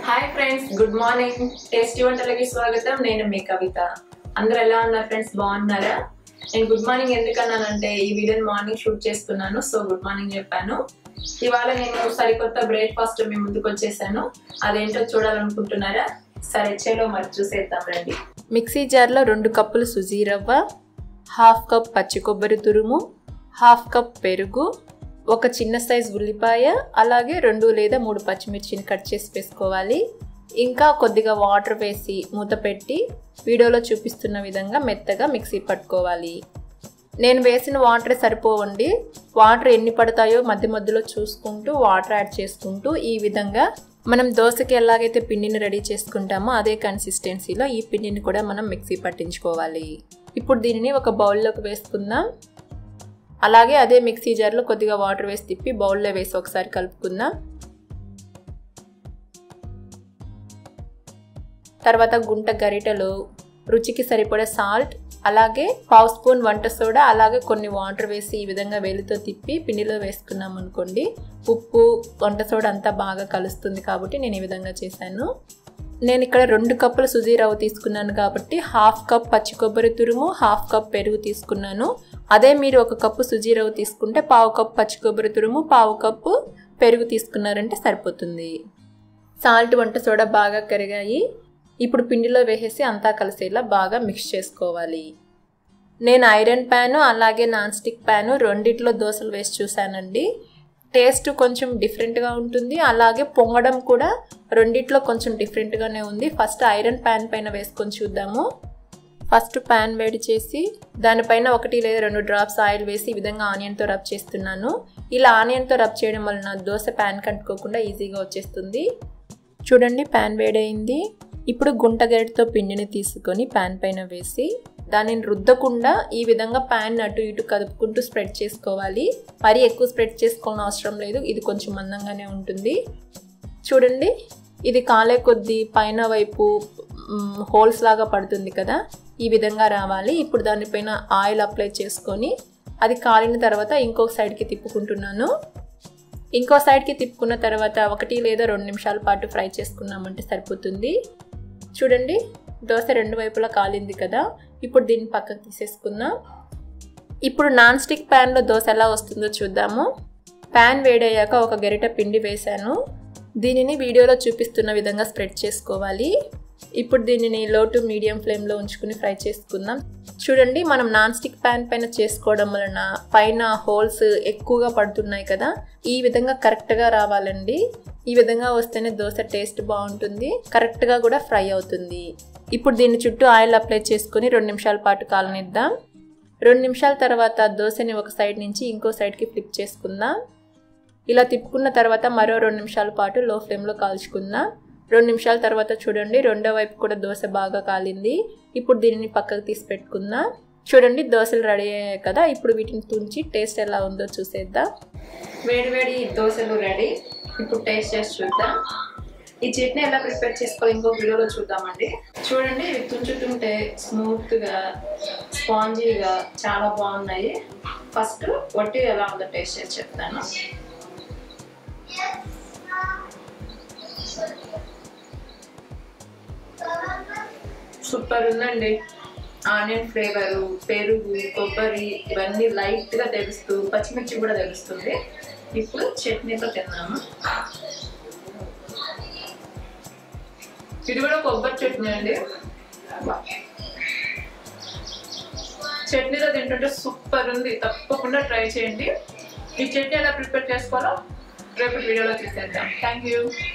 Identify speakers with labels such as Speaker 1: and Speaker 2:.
Speaker 1: hi friends good morning tasty వంటలకి స్వాగతం నేను మీ కవిత అందరు ఎలా ఉన్నారు ఫ్రెండ్స్ బాగున్నారా నేను గుడ్ మార్నింగ్ ఎందుకన్నానంటే ఈ వీడియోని మార్నింగ్ షూట్ చేస్తున్నాను సో గుడ్ మార్నింగ్ చెప్పాను ఇవాళ నేను సరికొత్త బ్రేక్ఫాస్ట్ మీ ముందుకు వచ్చేసాను అదేంటో చూడాలనుకుంటున్నారా సరే చేలో మరి చూసేద్దాం రండి
Speaker 2: మిక్సీ జార్లో రెండు కప్పులు సుజీ రవ్వ హాఫ్ కప్ పచ్చి కొబ్బరి తురుము హాఫ్ కప్ పెరుగు ఒక చిన్న సైజ్ ఉల్లిపాయ అలాగే రెండు లేదా మూడు పచ్చిమిర్చిని కట్ చేసి వేసుకోవాలి ఇంకా కొద్దిగా వాటర్ వేసి మూత పెట్టి వీడియోలో చూపిస్తున్న విధంగా మెత్తగా మిక్సీ పట్టుకోవాలి నేను వేసిన వాటర్ సరిపోవండి వాటర్ ఎన్ని పడతాయో మధ్య మధ్యలో చూసుకుంటూ వాటర్ యాడ్ చేసుకుంటూ ఈ విధంగా మనం దోశకి ఎలాగైతే పిండిని రెడీ చేసుకుంటామో అదే కన్సిస్టెన్సీలో ఈ పిండిని కూడా మనం మిక్సీ పట్టించుకోవాలి ఇప్పుడు దీనిని ఒక బౌల్లోకి వేసుకుందాం అలాగే అదే మిక్సీ జార్లో కొద్దిగా వాటర్ వేసి తిప్పి బౌల్లో వేసి ఒకసారి కలుపుకుందాం తర్వాత గుంట గరిటెలో రుచికి సరిపడే సాల్ట్ అలాగే పావు స్పూన్ వంట సోడా అలాగే కొన్ని వాటర్ వేసి ఈ విధంగా వేలితో తిప్పి పిండిలో వేసుకున్నాం అనుకోండి ఉప్పు వంట సోడా అంతా బాగా కలుస్తుంది కాబట్టి నేను ఈ విధంగా చేశాను నేను ఇక్కడ రెండు కప్పులు సుజీ రవ్వ తీసుకున్నాను కాబట్టి హాఫ్ కప్ పచ్చి కొబ్బరి తురుము హాఫ్ కప్ పెరుగు తీసుకున్నాను అదే మీరు ఒక కప్పు సుజీ రవ్వ తీసుకుంటే పావు కప్పు పచ్చి కొబ్బరి తురుము పావు కప్పు పెరుగు తీసుకున్నారంటే సరిపోతుంది సాల్ట్ వంట సోడా బాగా కరిగాయి ఇప్పుడు పిండిలో వేసేసి అంతా కలిసేలా బాగా మిక్స్ చేసుకోవాలి నేను ఐరన్ ప్యాను అలాగే నాన్ స్టిక్ ప్యాను రెండిట్లో దోశలు వేసి చూశానండి టేస్ట్ కొంచెం డిఫరెంట్గా ఉంటుంది అలాగే పొంగడం కూడా రెండిట్లో కొంచెం డిఫరెంట్గానే ఉంది ఫస్ట్ ఐరన్ ప్యాన్ పైన వేసుకొని చూద్దాము ఫస్ట్ ప్యాన్ వేడి చేసి దానిపైన ఒకటి లేదా రెండు డ్రాప్స్ ఆయిల్ వేసి ఈ విధంగా ఆనియన్తో రబ్ చేస్తున్నాను ఇలా ఆనియన్తో రబ్ చేయడం వలన దోశ ప్యాన్ కంటుకోకుండా ఈజీగా వచ్చేస్తుంది చూడండి ప్యాన్ వేడైంది ఇప్పుడు గుంట గరిటతో పిండిని తీసుకొని ప్యాన్ పైన వేసి దానిని రుద్దకుండా ఈ విధంగా ప్యాన్ అటు ఇటు కదుపుకుంటూ స్ప్రెడ్ చేసుకోవాలి మరీ ఎక్కువ స్ప్రెడ్ చేసుకోవాలని అవసరం లేదు ఇది కొంచెం మందంగానే ఉంటుంది చూడండి ఇది కాలే కొద్దీ పైన వైపు హోల్స్ లాగా పడుతుంది కదా ఈ విధంగా రావాలి ఇప్పుడు దానిపైన ఆయిల్ అప్లై చేసుకొని అది కాలిన తర్వాత ఇంకొక సైడ్కి తిప్పుకుంటున్నాను ఇంకో సైడ్కి తిప్పుకున్న తర్వాత ఒకటి లేదా రెండు నిమిషాల పాటు ఫ్రై చేసుకున్నామంటే సరిపోతుంది చూడండి దోశ రెండు వైపులా కాలింది కదా ఇప్పుడు దీన్ని పక్కకు తీసేసుకుందాం ఇప్పుడు నాన్ స్టిక్ ప్యాన్లో దోశ ఎలా వస్తుందో చూద్దాము ప్యాన్ వేడయ్యాక ఒక గరిట పిండి వేశాను దీనిని వీడియోలో చూపిస్తున్న విధంగా స్ప్రెడ్ చేసుకోవాలి ఇప్పుడు దీనిని లో టు మీడియం ఫ్లేమ్లో ఉంచుకుని ఫ్రై చేసుకుందాం చూడండి మనం నాన్ స్టిక్ ప్యాన్ పైన చేసుకోవడం వలన పైన హోల్స్ ఎక్కువగా పడుతున్నాయి కదా ఈ విధంగా కరెక్ట్గా రావాలండి ఈ విధంగా వస్తేనే దోశ టేస్ట్ బాగుంటుంది కరెక్ట్గా కూడా ఫ్రై అవుతుంది ఇప్పుడు దీని చుట్టూ ఆయిల్ అప్లై చేసుకుని రెండు నిమిషాల పాటు కాలనిద్దాం రెండు నిమిషాల తర్వాత దోశని ఒక సైడ్ నుంచి ఇంకో సైడ్కి ఫ్లిప్ చేసుకుందాం ఇలా తిప్పుకున్న తర్వాత మరో రెండు నిమిషాల పాటు లో ఫ్లేమ్లో కాల్చుకుందాం రెండు నిమిషాల తర్వాత చూడండి రెండో వైపు కూడా దోశ బాగా కాలింది ఇప్పుడు దీనిని పక్కకు తీసి పెట్టుకుందాం చూడండి దోశలు రెడీ అయ్యాయి కదా ఇప్పుడు వీటిని తుంచి టేస్ట్ ఎలా ఉందో చూసేద్దాం
Speaker 1: వేడి వేడి దోశలు రెడీ ఇప్పుడు టేస్ట్ చేసి చూద్దాం ఈ చట్నీ ఎలా ప్రిపేర్ చేసుకోవాలి ఇంకో వీడియోలో చూద్దామండి చూడండి ఇవి తుంచుతుంటే స్మూత్గా స్పాంజీగా చాలా బాగున్నాయి ఫస్ట్ వట్టి ఎలా ఉందో టేస్ట్ చేసి చెప్తాను సూపర్ ఉందండి ఆనియన్ ఫ్లేవరు పెరుగు కొబ్బరి ఇవన్నీ లైట్గా తెలుస్తూ పచ్చిమిర్చి కూడా తెలుస్తుంది ఇప్పుడు చట్నీతో తిన్నాము ఇది కూడా కొబ్బరి చట్నీ అండి చట్నీతో తింటుంటే సూపర్ ఉంది తప్పకుండా ట్రై చేయండి ఈ చట్నీ ఎలా ప్రిపేర్ చేసుకోవాలో రేపు వీడియోలో చూసేద్దాం థ్యాంక్ యూ